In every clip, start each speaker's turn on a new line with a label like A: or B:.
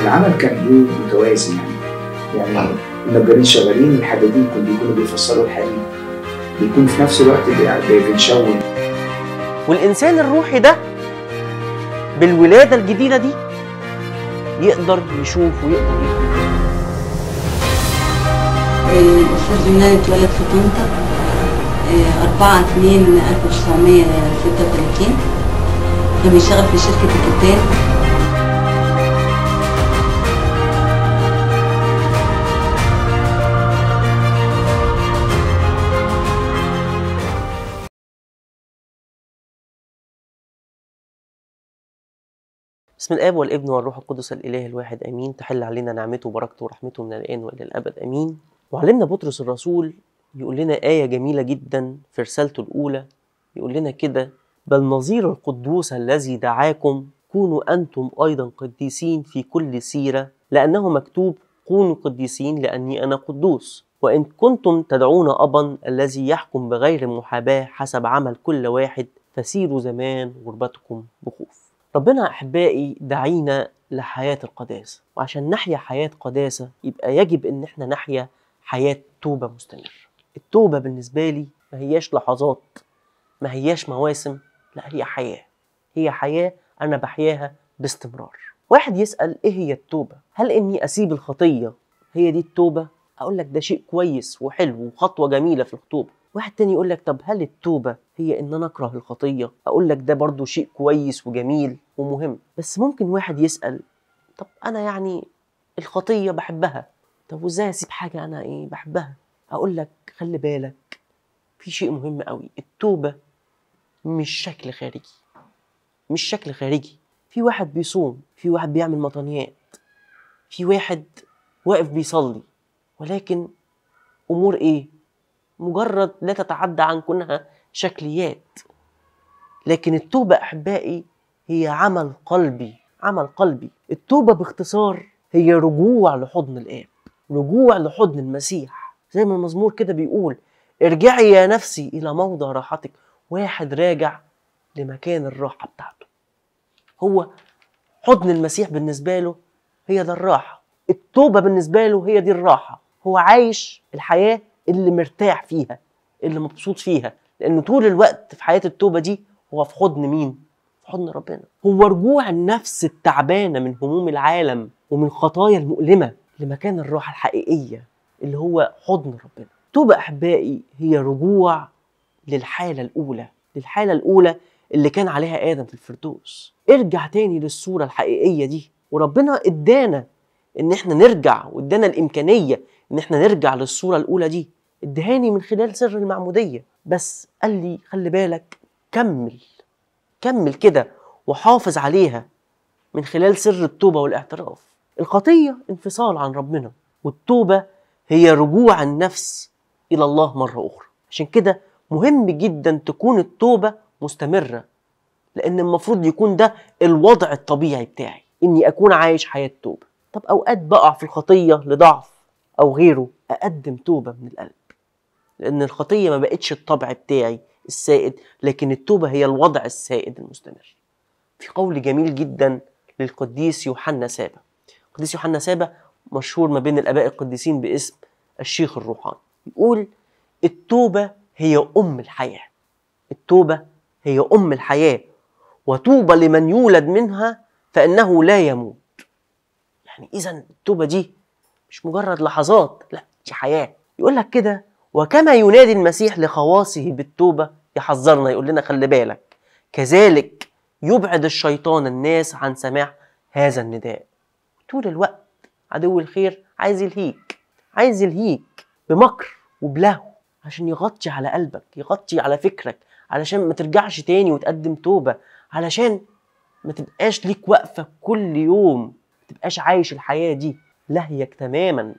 A: العمل كان ايه متوازي يعني يعني النجارين شغالين الحدادين كانوا بيكونوا بيفصلوا الحديد بيكون في نفس الوقت بي- بنشون
B: والإنسان الروحي ده بالولادة الجديدة دي يقدر يشوف ويقدر يفهم
C: الأستاذ يونان اتولد في طنطا آه، 4 2 1936 كان بيشتغل في شركة الكتان
B: بسم الآب والابن والروح القدس الإله الواحد آمين تحل علينا نعمته وبركته ورحمته من الآن وإلى الأبد آمين وعلمنا بطرس الرسول يقول لنا آية جميلة جدا في رسالته الأولى يقول لنا كده بل نظير القدوس الذي دعاكم كونوا أنتم أيضا قديسين في كل سيرة لأنه مكتوب كونوا قديسين لأني أنا قدوس وإن كنتم تدعون أبا الذي يحكم بغير محاباة حسب عمل كل واحد فسيروا زمان غربتكم بخوف ربنا أحبائي دعينا لحياة القداسة وعشان نحيا حياة قداسة يبقى يجب إن احنا نحيا حياة توبة مستمرة التوبة بالنسبة لي ما هياش لحظات ما هياش مواسم لا هي حياة هي حياة أنا بحياها باستمرار واحد يسأل إيه هي التوبة هل إني أسيب الخطية هي دي التوبة أقول لك ده شيء كويس وحلو وخطوة جميلة في الخطوبة واحد تاني يقول لك طب هل التوبة هي إن أنا أكره الخطية أقول لك ده برضو شيء كويس وجميل ومهم بس ممكن واحد يسأل طب أنا يعني الخطية بحبها طب وإزاي أسيب حاجة أنا إيه بحبها أقول لك خلي بالك في شيء مهم قوي التوبة مش شكل خارجي مش شكل خارجي في واحد بيصوم في واحد بيعمل مطنيات في واحد واقف بيصلي ولكن أمور إيه مجرد لا تتعدى عن كونها شكليات لكن التوبة أحبائي هي عمل قلبي عمل قلبي التوبة باختصار هي رجوع لحضن الآب رجوع لحضن المسيح زي ما المزمور كده بيقول ارجعي يا نفسي إلى موضع راحتك واحد راجع لمكان الراحة بتاعته هو حضن المسيح بالنسبة له هي ده الراحة التوبة بالنسبة له هي دي الراحة هو عايش الحياة اللي مرتاح فيها اللي مبسوط فيها لأنه طول الوقت في حياة التوبة دي هو في حضن مين؟ في حضن ربنا هو رجوع النفس التعبانة من هموم العالم ومن خطايا المؤلمة لمكان الراحة الحقيقية اللي هو حضن ربنا توبة أحبائي هي رجوع للحالة الأولى للحالة الأولى اللي كان عليها آدم في الفردوس ارجع تاني للصورة الحقيقية دي وربنا ادانا ان احنا نرجع وادانا الامكانية ان احنا نرجع للصورة الأولى دي ادهاني من خلال سر المعمودية بس قال لي خلي بالك كمل كمل كده وحافظ عليها من خلال سر التوبة والاعتراف الخطية انفصال عن ربنا والتوبة هي رجوع النفس إلى الله مرة أخرى عشان كده مهم جدا تكون التوبة مستمرة لأن المفروض يكون ده الوضع الطبيعي بتاعي إني أكون عايش حياة توبة طب أوقات بقع في الخطية لضعف أو غيره أقدم توبة من القلب لأن الخطية ما بقتش الطبع بتاعي السائد لكن التوبة هي الوضع السائد المستمر في قول جميل جدا للقديس يوحنا سابا القديس يوحنا سابا مشهور ما بين الآباء القديسين باسم الشيخ الروحاني يقول التوبة هي أم الحياة التوبة هي أم الحياة وطوبى لمن يولد منها فإنه لا يموت يعني إذا التوبة دي مش مجرد لحظات لا دي حياة يقول لك كده وكما ينادي المسيح لخواصه بالتوبة يحذرنا يقول لنا خلي بالك كذلك يبعد الشيطان الناس عن سماع هذا النداء طول الوقت عدو الخير عايز يلهيك عايز يلهيك بمكر وبلهو عشان يغطي على قلبك يغطي على فكرك علشان ما ترجعش تاني وتقدم توبة علشان ما تبقاش ليك وقفة كل يوم ما تبقاش عايش الحياة دي لهيك تماما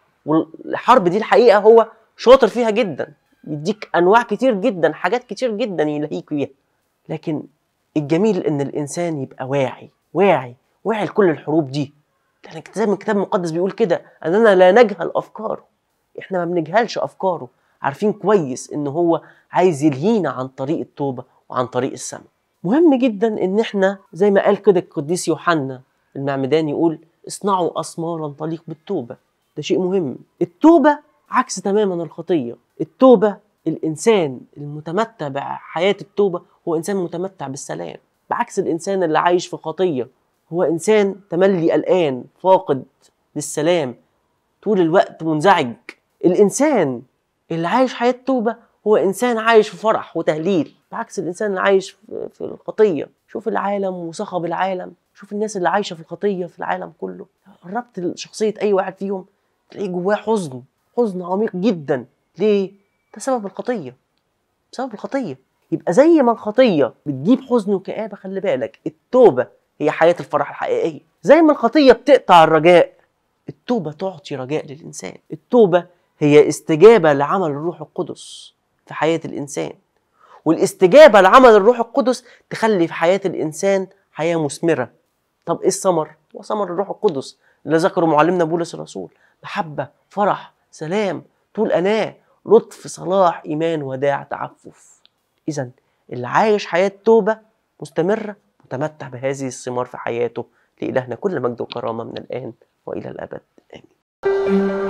B: والحرب دي الحقيقة هو شاطر فيها جدا يديك أنواع كتير جدا حاجات كتير جدا يلهيك بيها لكن الجميل إن الإنسان يبقى واعي واعي واعي لكل الحروب دي لأن زي ما الكتاب المقدس بيقول كده أننا لا نجهل أفكاره إحنا ما بنجهلش أفكاره عارفين كويس إن هو عايز يلهينا عن طريق التوبة وعن طريق السماء مهم جدا إن إحنا زي ما قال كده القديس يوحنا المعمدان يقول اصنعوا أسمارا تليق بالتوبة ده شيء مهم التوبة عكس تماما الخطية التوبة الإنسان المتمتع بحياة التوبة هو إنسان متمتع بالسلام بعكس الإنسان اللي عايش في خطية هو إنسان تملي قلقان فاقد للسلام طول الوقت منزعج الإنسان اللي عايش حياة توبة هو إنسان عايش في فرح وتهليل بعكس الإنسان اللي عايش في في الخطية شوف العالم وصخب العالم شوف الناس اللي عايشة في الخطية في العالم كله قربت شخصية أي واحد فيهم تلاقيه جواه حزن حزن عميق جدا ليه؟ ده سبب الخطية بسبب الخطية يبقى زي ما الخطية بتجيب حزن وكآبة خلي بالك التوبة هي حياة الفرح الحقيقية زي ما الخطية بتقطع الرجاء التوبة تعطي رجاء للإنسان التوبة هي استجابة لعمل الروح القدس في حياة الإنسان والاستجابة لعمل الروح القدس تخلي في حياة الإنسان حياة مثمرة طب إيه الثمر؟ هو ثمر الروح القدس اللي ذكره معلمنا بولس الرسول محبة فرح سلام طول أناة لطف صلاح إيمان وداع تعفف إذا اللي عايش حياة توبة مستمرة متمتع بهذه الثمار في حياته لإلهنا كل مجد وكرامة من الآن وإلى الأبد آمين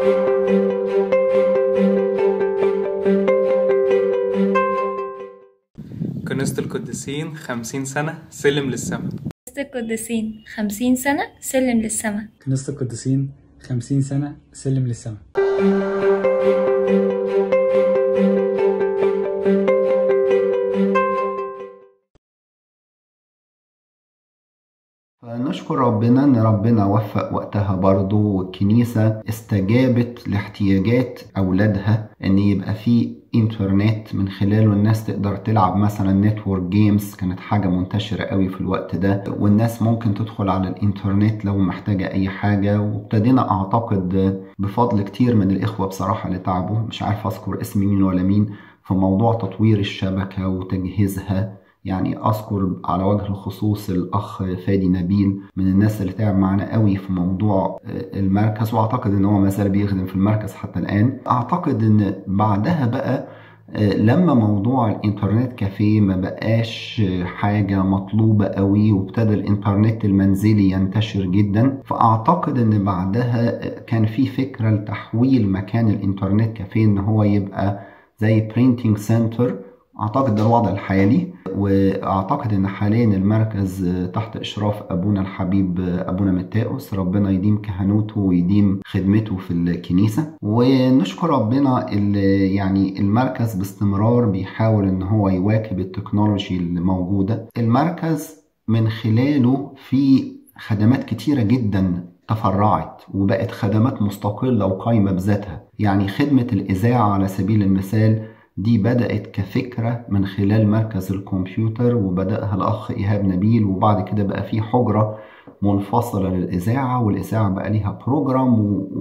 D: كنيسة القديسين خمسين سنة سلم للسماء
E: كنيسة القديسين خمسين سنة سلم للسماء
F: كنيسة القديسين خمسين سنة سلم للسماء
G: فنشكر ربنا ان ربنا وفق وقتها برضه والكنيسة استجابت لاحتياجات اولادها ان يبقى في انترنت من خلاله الناس تقدر تلعب مثلا نتورك جيمز كانت حاجة منتشرة قوي في الوقت ده والناس ممكن تدخل على الانترنت لو محتاجة اي حاجة وابتدينا اعتقد بفضل كتير من الاخوة بصراحة اللي تعبوا مش عارف اذكر اسم مين ولا مين في موضوع تطوير الشبكة وتجهيزها يعني اذكر على وجه الخصوص الاخ فادي نبيل من الناس اللي تعب معانا قوي في موضوع المركز واعتقد ان هو ما زال بيخدم في المركز حتى الان اعتقد ان بعدها بقى لما موضوع الانترنت كافيه ما بقاش حاجة مطلوبة قوي وابتدى الانترنت المنزلي ينتشر جدا فاعتقد ان بعدها كان في فكرة لتحويل مكان الانترنت كافيه ان هو يبقى زي برينتينج سنتر اعتقد ده الوضع الحالي واعتقد ان حاليا المركز تحت اشراف ابونا الحبيب ابونا متاوس ربنا يديم كهنوته ويديم خدمته في الكنيسه ونشكر ربنا اللي يعني المركز باستمرار بيحاول ان هو يواكب التكنولوجي اللي موجوده المركز من خلاله في خدمات كتيره جدا تفرعت وبقت خدمات مستقله وقايمه بذاتها يعني خدمه الاذاعه على سبيل المثال دي بدأت كفكرة من خلال مركز الكمبيوتر وبدأها الأخ إيهاب نبيل وبعد كده بقى في حجرة منفصلة للإذاعة والإذاعة بقى ليها بروجرام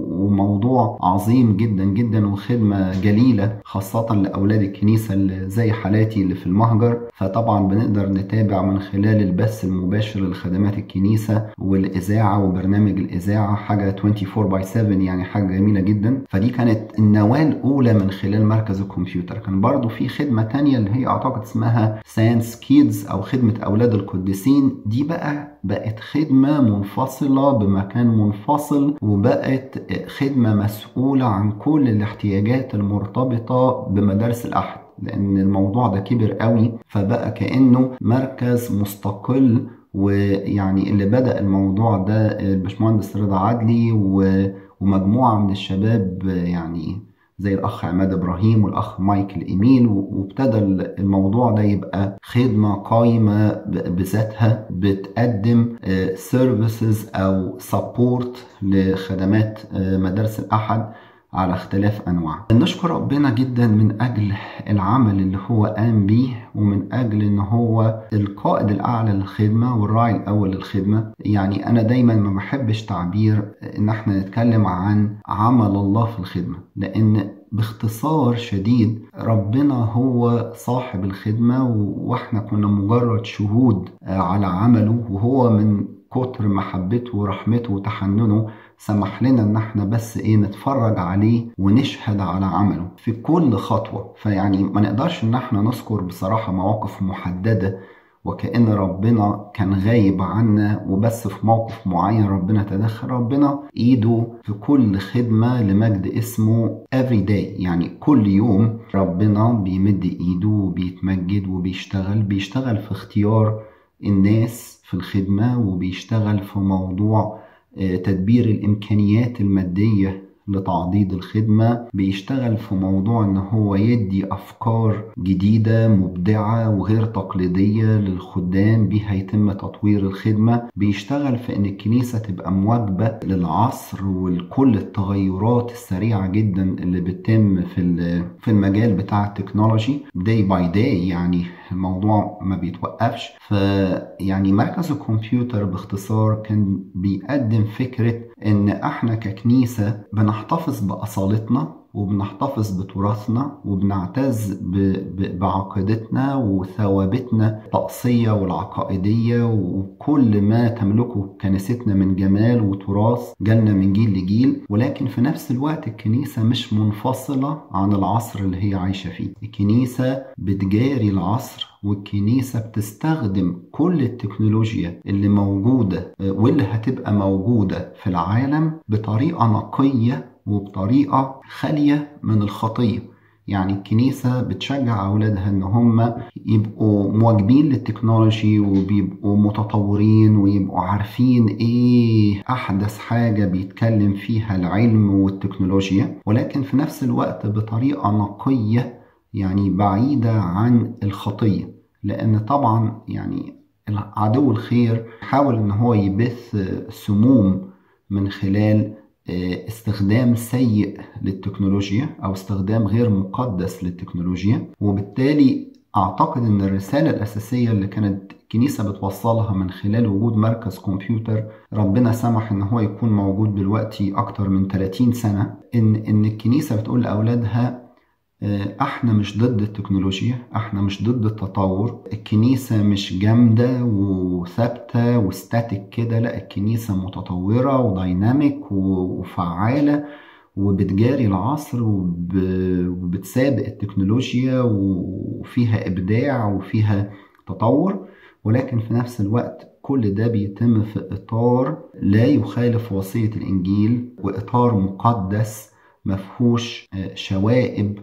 G: وموضوع عظيم جدا جدا وخدمة جليلة خاصة لأولاد الكنيسة اللي زي حالاتي اللي في المهجر فطبعا بنقدر نتابع من خلال البث المباشر لخدمات الكنيسة والإذاعة وبرنامج الإذاعة حاجة 24 باي 7 يعني حاجة جميلة جدا فدي كانت النواة الأولى من خلال مركز الكمبيوتر كان برضو في خدمة تانية اللي هي أعتقد اسمها ساينس كيدز أو خدمة أولاد القديسين دي بقى بقت خدمة منفصلة بمكان منفصل وبقت خدمة مسؤولة عن كل الاحتياجات المرتبطة بمدارس الأحد لأن الموضوع ده كبر قوي فبقى كأنه مركز مستقل ويعني اللي بدأ الموضوع ده الباشمهندس رضا عدلي ومجموعة من الشباب يعني زي الأخ عماد إبراهيم والأخ مايكل إيميل وابتدى الموضوع ده يبقى خدمة قايمة بذاتها بتقدم سيرفيسز أو سبورت لخدمات مدارس الأحد على اختلاف أنواع نشكر ربنا جدا من أجل العمل اللي هو قام بيه ومن أجل إن هو القائد الأعلى للخدمة والراعي الأول للخدمة يعني أنا دايما ما بحبش تعبير إن احنا نتكلم عن عمل الله في الخدمة لأن باختصار شديد ربنا هو صاحب الخدمة واحنا كنا مجرد شهود على عمله وهو من كتر محبته ورحمته وتحننه سمح لنا ان احنا بس ايه نتفرج عليه ونشهد على عمله في كل خطوة فيعني ما نقدرش ان احنا نذكر بصراحة مواقف محددة وكأن ربنا كان غايب عنا وبس في موقف معين ربنا تدخل ربنا ايده في كل خدمة لمجد اسمه every day يعني كل يوم ربنا بيمد ايده وبيتمجد وبيشتغل بيشتغل في اختيار الناس في الخدمة وبيشتغل في موضوع آه، تدبير الإمكانيات المادية لتعضيد الخدمة بيشتغل في موضوع ان هو يدي افكار جديدة مبدعة وغير تقليدية للخدام بيها يتم تطوير الخدمة بيشتغل في ان الكنيسة تبقى مواكبة للعصر ولكل التغيرات السريعة جدا اللي بتتم في ال- في المجال بتاع التكنولوجي day by day يعني الموضوع ما بيتوقفش فيعني مركز الكمبيوتر باختصار كان بيقدم فكرة ان احنا ككنيسة بنحتفظ بأصالتنا وبنحتفظ بتراثنا وبنعتز ب- ب- بعقيدتنا وثوابتنا الطقسية والعقائدية وكل ما تملكه كنيستنا من جمال وتراث جالنا من جيل لجيل ولكن في نفس الوقت الكنيسة مش منفصلة عن العصر اللي هي عايشة فيه الكنيسة بتجاري العصر والكنيسة بتستخدم كل التكنولوجيا اللي موجودة آه، واللي هتبقى موجودة في العالم بطريقة نقية وبطريقة خالية من الخطية يعني الكنيسة بتشجع أولادها إن هم يبقوا مواكبين للتكنولوجي وبيبقوا متطورين ويبقوا عارفين إيه أحدث حاجة بيتكلم فيها العلم والتكنولوجيا ولكن في نفس الوقت بطريقة نقية يعني بعيدة عن الخطية لأن طبعا يعني عدو الخير حاول إن هو يبث سموم من خلال استخدام سيء للتكنولوجيا او استخدام غير مقدس للتكنولوجيا وبالتالي اعتقد ان الرساله الاساسيه اللي كانت الكنيسه بتوصلها من خلال وجود مركز كمبيوتر ربنا سمح ان هو يكون موجود دلوقتي اكتر من 30 سنه ان ان الكنيسه بتقول لاولادها احنا مش ضد التكنولوجيا احنا مش ضد التطور الكنيسة مش جامدة وثابتة وستاتيك كده لا الكنيسة متطورة وديناميك وفعالة وبتجاري العصر وبتسابق التكنولوجيا وفيها إبداع وفيها تطور ولكن في نفس الوقت كل ده بيتم في إطار لا يخالف وصية الإنجيل وإطار مقدس مفهوش شوائب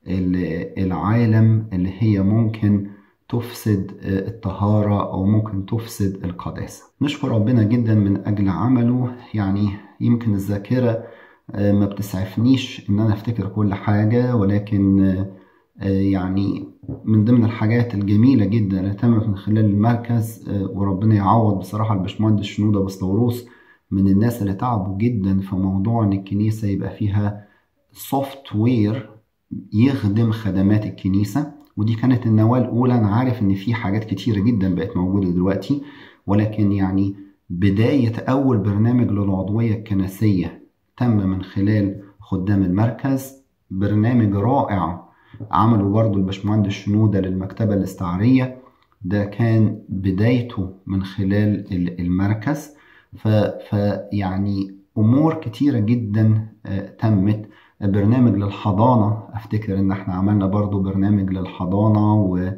G: العالم اللي هي ممكن تفسد الطهارة أو ممكن تفسد القداسة نشكر ربنا جدا من أجل عمله يعني يمكن الذاكرة ما بتسعفنيش إن أنا أفتكر كل حاجة ولكن يعني من ضمن الحاجات الجميلة جدا اللي تمت من خلال المركز وربنا يعوض بصراحة الباشمهندس شنودة بسطوروس من الناس اللي تعبوا جدا في موضوع إن الكنيسة يبقى فيها سوفت وير يخدم خدمات الكنيسة ودي كانت النواة الأولى أنا عارف إن في حاجات كتيرة جدا بقت موجودة دلوقتي ولكن يعني بداية أول برنامج للعضوية الكنسية تم من خلال خدام المركز برنامج رائع عمله برضو الباشمهندس شنودة للمكتبة الاستعارية ده كان بدايته من خلال المركز فيعني أمور كتيرة جدا تمت برنامج للحضانة أفتكر إن إحنا عملنا برضو برنامج للحضانة و...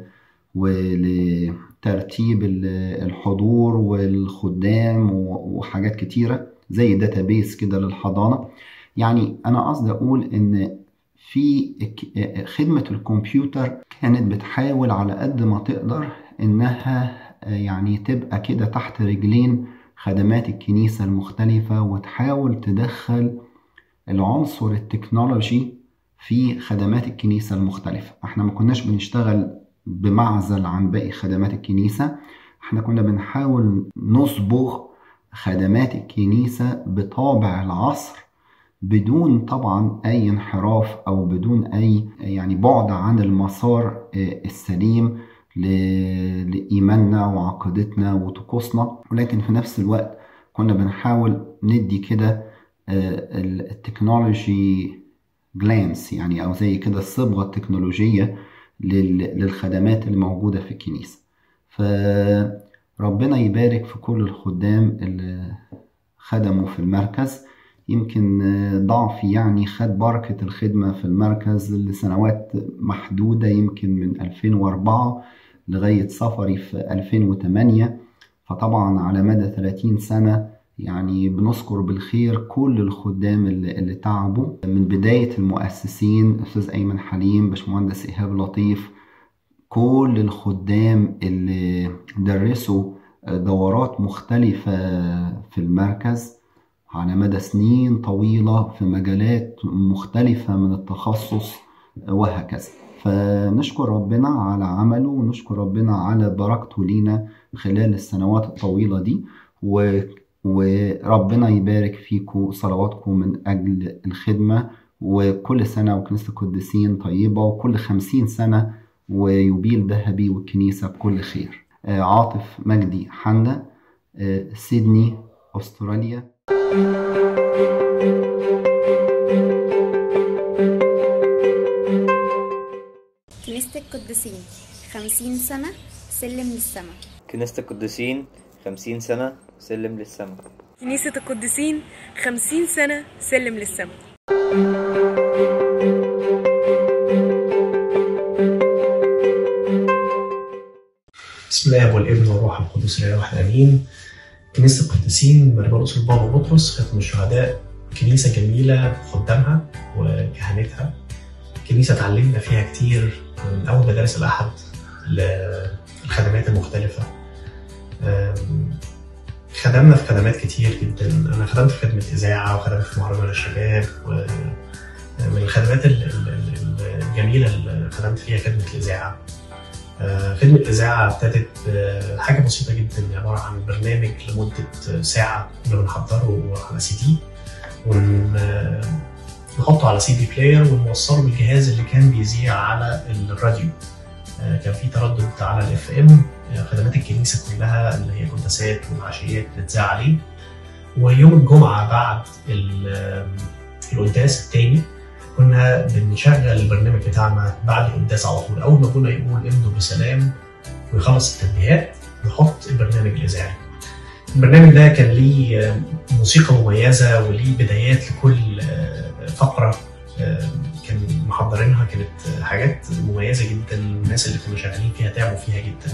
G: ولترتيب الحضور والخدام وحاجات كتيرة زي داتابيس كده للحضانة يعني أنا قصدي أقول إن في خدمة الكمبيوتر كانت بتحاول على قد ما تقدر إنها يعني تبقى كده تحت رجلين خدمات الكنيسة المختلفة وتحاول تدخل العنصر التكنولوجي في خدمات الكنيسة المختلفة احنا ما كناش بنشتغل بمعزل عن باقي خدمات الكنيسة احنا كنا بنحاول نصبغ خدمات الكنيسة بطابع العصر بدون طبعا اي انحراف او بدون اي يعني بعد عن المسار السليم لإيماننا وعقيدتنا وطقوسنا ولكن في نفس الوقت كنا بنحاول ندي كده التكنولوجي جلانس يعني او زي كده الصبغه التكنولوجيه للخدمات اللي موجوده في الكنيسه فربنا يبارك في كل الخدام اللي خدموا في المركز يمكن ضعفي يعني خد بركة الخدمة في المركز لسنوات محدودة يمكن من 2004 لغاية سفري في 2008 فطبعا على مدى 30 سنة يعني بنذكر بالخير كل الخدام اللي, اللي تعبوا من بداية المؤسسين أستاذ أيمن حليم باشمهندس إيهاب لطيف كل الخدام اللي درسوا دورات مختلفة في المركز على مدى سنين طويلة في مجالات مختلفة من التخصص وهكذا فنشكر ربنا على عمله ونشكر ربنا على بركته لينا خلال السنوات الطويلة دي و... وربنا يبارك فيكم صلواتكم من أجل الخدمة وكل سنة وكنيسة القديسين طيبة وكل خمسين سنة ويوبيل ذهبي والكنيسة بكل خير آه، عاطف مجدي حندا آه، سيدني أستراليا
H: كنيسة القديسين خمسين سنة سلم للسما
I: كنيسة القديسين خمسين سنة سلم للسما
J: كنيسة القديسين خمسين سنة سلم للسما
K: بسم الله والابن والروح القدس الاله واحد امين كنيسه القديسين مرمرقس البابا بطرس ختم الشهداء كنيسه جميله بخدامها وكهنتها كنيسه اتعلمنا فيها كتير من اول مدارس الاحد للخدمات المختلفه أم، خدمنا في خدمات كتير جدا انا خدمت في خدمه اذاعه وخدمت في مهرجان الشباب ومن الخدمات ال- ال- ال- الجميله اللي خدمت فيها خدمه الاذاعه آه، خدمة الإذاعة ابتدت بحاجة بسيطة جدا عبارة عن برنامج لمدة ساعة كنا بنحضره على سي دي ونحطه على سي دي بلاير ونوصله بالجهاز اللي كان بيذيع على الراديو آه، كان في تردد على الاف ام خدمات الكنيسة كلها اللي هي قداسات والعشيات بتتذاع عليه ويوم الجمعة بعد ال- القداس التاني كنا بنشغل البرنامج بتاعنا بعد القداس على طول اول ما ابونا يقول امضوا بسلام ويخلص التنبيهات نحط البرنامج الاذاعي البرنامج ده كان ليه موسيقى مميزه وليه بدايات لكل فقره كان محضرينها كانت حاجات مميزه جدا الناس اللي كانوا شغالين فيها تعبوا فيها جدا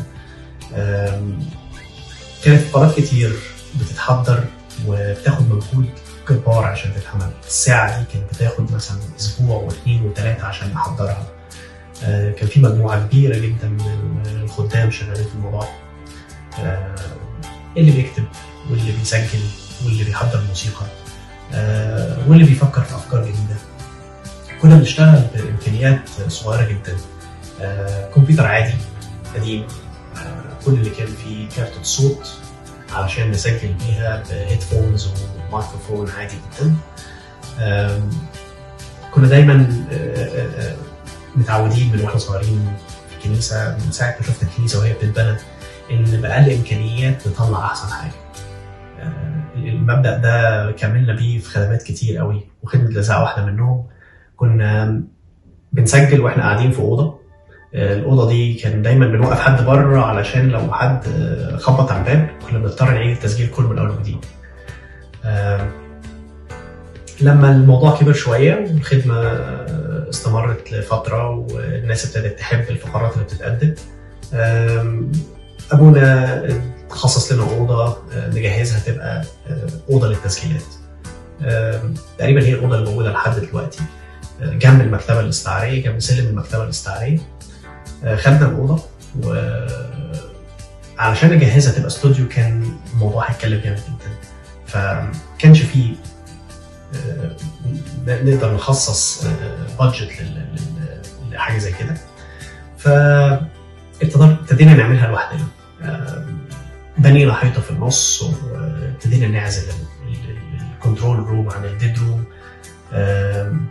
K: كانت فقرات كتير بتتحضر وبتاخد مجهود جبار عشان تتعمل الساعة دي كانت بتاخد مثلا أسبوع واثنين وثلاثة عشان نحضرها آه، كان في مجموعة كبيرة جدا من الخدام شغالين في الموضوع آه، اللي بيكتب واللي بيسجل واللي بيحضر موسيقى آه، واللي بيفكر في أفكار جديدة كنا بنشتغل بإمكانيات صغيرة جدا آه، كمبيوتر عادي قديم آه، كل اللي كان فيه كارتة صوت علشان نسجل بيها بهيدفونز ومايكروفون عادي جدا آم، كنا دايما آه، آه، آه، متعودين من واحنا صغيرين في الكنيسه من ساعه ما شفنا الكنيسه وهي بتتبنى ان باقل امكانيات نطلع احسن حاجه آه، المبدا ده كملنا بيه في خدمات كتير قوي وخدمه الاذاعه واحده منهم كنا بنسجل واحنا قاعدين في اوضه آه، الاوضه دي كان دايما بنوقف حد بره علشان لو حد آه، خبط على الباب كنا بنضطر نعيد التسجيل كله من اول وجديد آه، لما الموضوع كبر شويه والخدمه آه، استمرت لفتره والناس ابتدت تحب الفقرات اللي بتتقدم آم، ابونا خصص لنا اوضه آه، نجهزها تبقى آه، اوضه للتسجيلات آم، تقريبا هي الاوضه اللي موجوده لحد دلوقتي آه، جنب المكتبه الاستعاريه جنب سلم المكتبه الاستعاريه آه، خدنا الاوضه و علشان اجهزها تبقى استوديو كان الموضوع هيتكلف جامد جدا فكانش فيه آه، نقدر نخصص بادجت لحاجه زي كده ف ابتدينا نعملها لوحدنا آه، بنينا حيطه في النص وابتدينا نعزل الكنترول روم عن الديد روم آم،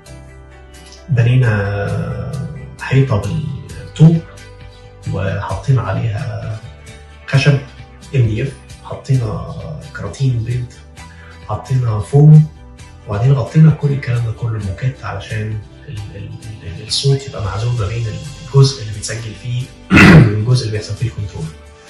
K: بنينا حيطه بالطوب وحطينا عليها خشب ام دي اف حطينا كراتين بيض حطينا فوم وبعدين غطينا كل الكلام ده كله الموكات علشان ال- ال- ال- الصوت يبقى معزول ما بين الجزء اللي بيتسجل فيه والجزء اللي بيحصل فيه الكنترول.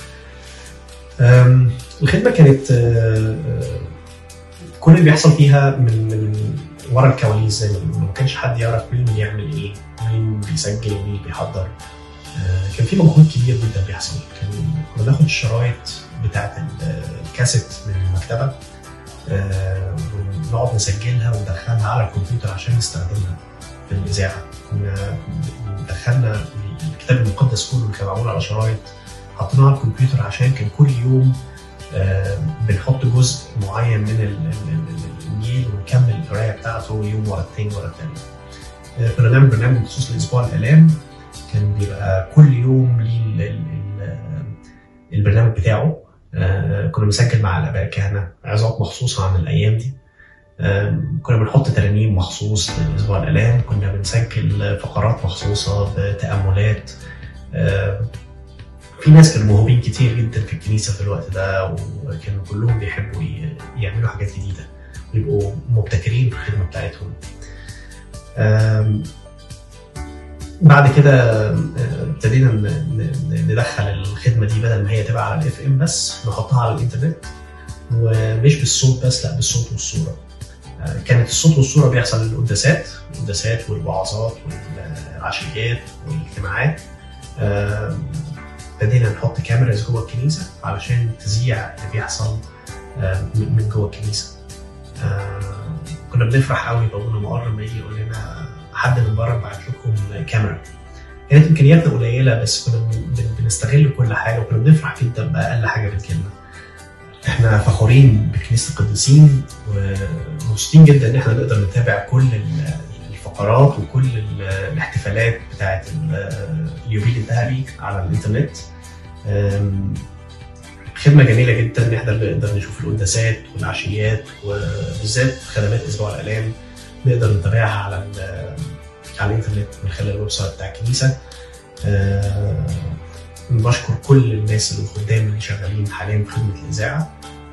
K: أم، الخدمه كانت آه، آه، كل اللي بيحصل فيها من من ورا الكواليس زي ما بيقولوا ما كانش حد يعرف مين بيعمل ايه مين بيسجل ومين بيحضر آه، كان في مجهود كبير جدا بيحصل كان كنا بناخد الشرايط بتاعت ال- الكاسيت من المكتبه آه، ونقعد نسجلها وندخلها على الكمبيوتر عشان نستخدمها في الاذاعه كنا دخلنا الكتاب المقدس كله اللي كان معمول على شرايط حطيناه على الكمبيوتر عشان كان كل يوم آه، بنحط جزء معين من ال- ال- ال- الانجيل ونكمل القرايه بتاعته يوم ورا التاني ورا التاني. آه، كنا بنعمل برنامج مخصوص لاسبوع الالام كان بيبقى كل يوم ليه ال- ال- ال- البرنامج بتاعه آه، كنا بنسجل مع الاباء الكهنه عظات مخصوصه عن الايام دي آم، كنا بنحط ترانيم مخصوص لاسبوع الالام كنا بنسجل فقرات مخصوصه بتاملات آم، في ناس كانوا موهوبين كتير جدا في الكنيسه في الوقت ده وكانوا كلهم بيحبوا ي- يعملوا حاجات جديده ويبقوا مبتكرين في الخدمه بتاعتهم آم، بعد كده آه، ابتدينا ن- ن- ندخل الخدمه دي بدل ما هي تبقى على الاف ام بس نحطها على الانترنت ومش بالصوت بس لا بالصوت والصوره آه، كانت الصوت والصوره بيحصل القداسات القداسات والوعظات والعشيات والاجتماعات آم، ابتدينا نحط كاميراز جوه الكنيسه علشان تذيع اللي بيحصل آم، من من جوه الكنيسه آم، كنا بنفرح قوي بابونا مقر لما يجي يقول لنا حد من بره بعت لكم كاميرا كانت امكانياتنا قليله بس كنا بن- بن- بنستغل كل حاجه وكنا بنفرح جدا باقل حاجه بتجيلنا احنا فخورين بكنيسه القديسين ومبسوطين جدا ان احنا نقدر نتابع كل ال- الفقرات وكل ال- الاحتفالات بتاعت ال- اليوبيل الذهبي على الانترنت أم، خدمة جميلة جدا ان احنا نقدر نشوف القداسات والعشيات وبالذات خدمات اسبوع الالام نقدر نتابعها على ال- على الانترنت من خلال الويب سايت بتاع الكنيسة أه، بشكر كل الناس الخدام اللي شغالين حاليا في خدمة الإذاعة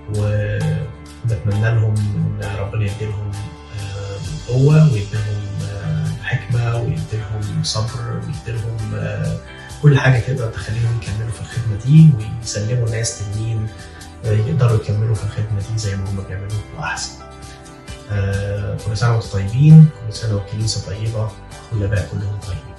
K: وبتمنى لهم إن ربنا يديلهم آه، قوة ويديلهم آه، حكمة ويديلهم صبر ويديلهم آه، كل حاجة تقدر تخليهم يكملوا في الخدمة دي ويسلموا ناس تانيين آه، يقدروا يكملوا في الخدمة دي زي ما هم بيعملوا وأحسن. آه، كل سنة وانتم طيبين، كل سنة والكنيسة طيبة والآباء كلهم طيبين.